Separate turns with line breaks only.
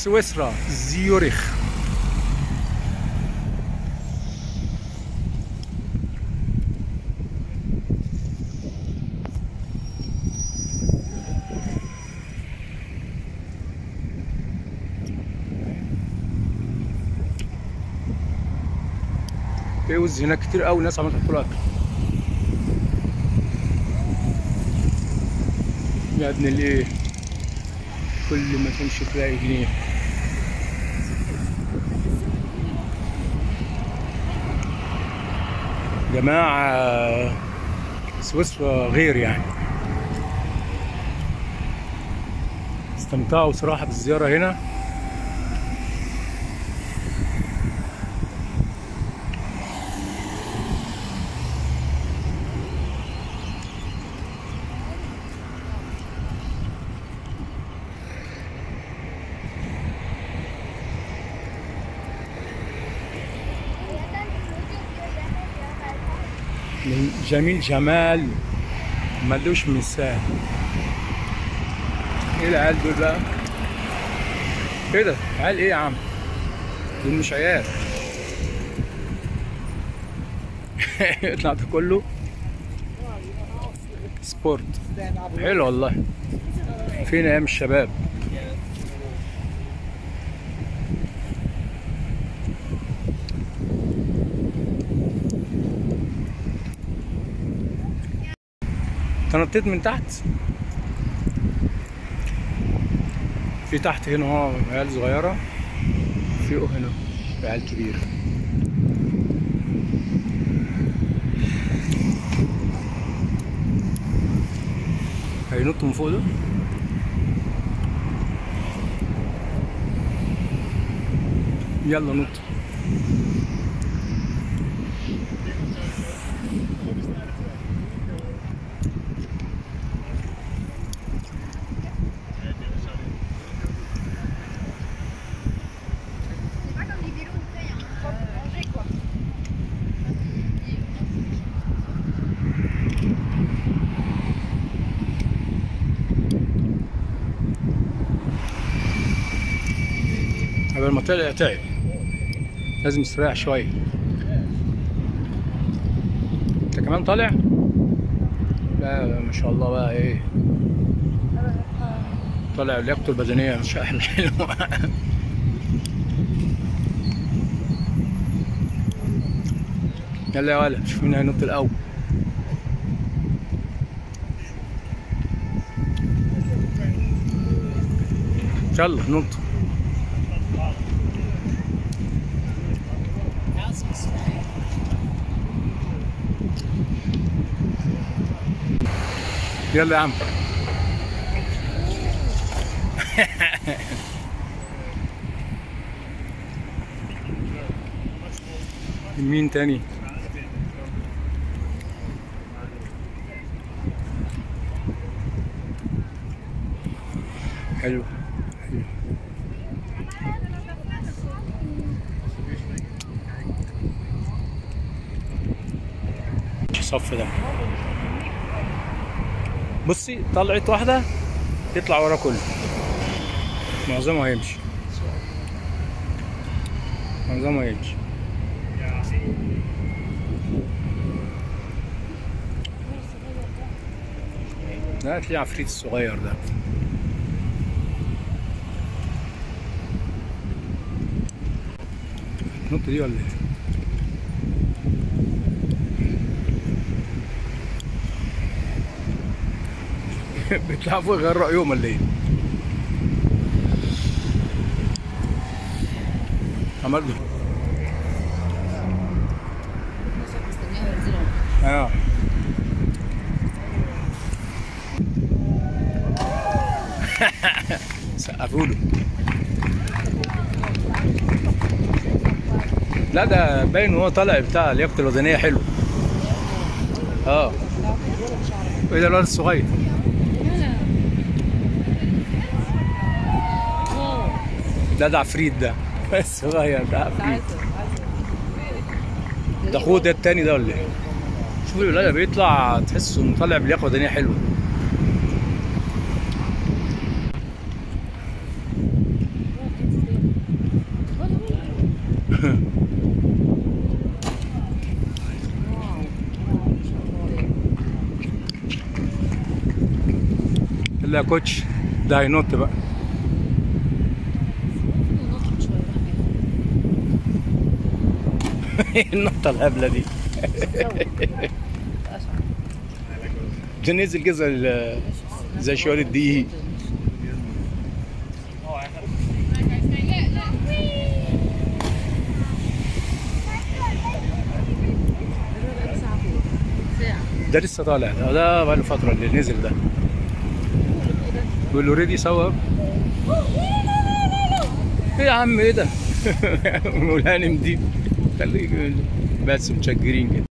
سويسرا زيورخ في وز هناك كتير قوي ناس عماله تاكل اكل يا ابن الايه كل ما تمشي تلاقي جنيه جماعة سويسرا غير يعني استمتعوا صراحة بالزيارة هنا من جميل جمال ملوش مثال ايه العيال دول بقى ايه ده عيال ايه يا عم دول مش عيال يطلع ده كله سبورت حلو والله فين ايام الشباب تنطيت من تحت في تحت هنا هو عيال صغيرة في هنا عيال كبيرة هينطوا من فوق ده يلا نط
C'est pas comme les vélos où tu sais, il y a un propre rangé quoi.
قبل ما طلع تعب لازم يستريح شوية انت كمان طالع؟ لا ما شاء الله بقى ايه طالع لياقته البدنية مش احلى حلوة يلا يا ولد شوف مين هينط الأول يلا نط يلا يا عم مين تاني حلو حلو الصف ده بصي طلعت واحدة يطلع ورا كله معظمه هيمشي معظمه هيمشي لا هتلاقي عفريت الصغير ده النقطة دي ولا ايه؟ بيطلعوا فوق غير رأيهم ولا ايه؟ عمل له اه سقفوا له لا ده باين هو طالع بتاع لياقته الوزنيه حلو اه وايه ده الولد الصغير ده ده عفريت ده الصغير ده عفريت ده اخوه ده التاني ده ولا ايه؟ شوف الولد ده بيطلع تحسه انه طالع بلياقه بدنيه حلوه قال لها كوتش ده هينط بقى
نطلع شويه
النطه الهبله دي ده نزل كده زي ال- زي شوال الدقيق ده لسه طالع ده ده بقى له فتره اللي نزل ده بيقول له ريدي صور ايه يا عم ايه ده؟ مولانا دي خليك بس متشجرين كده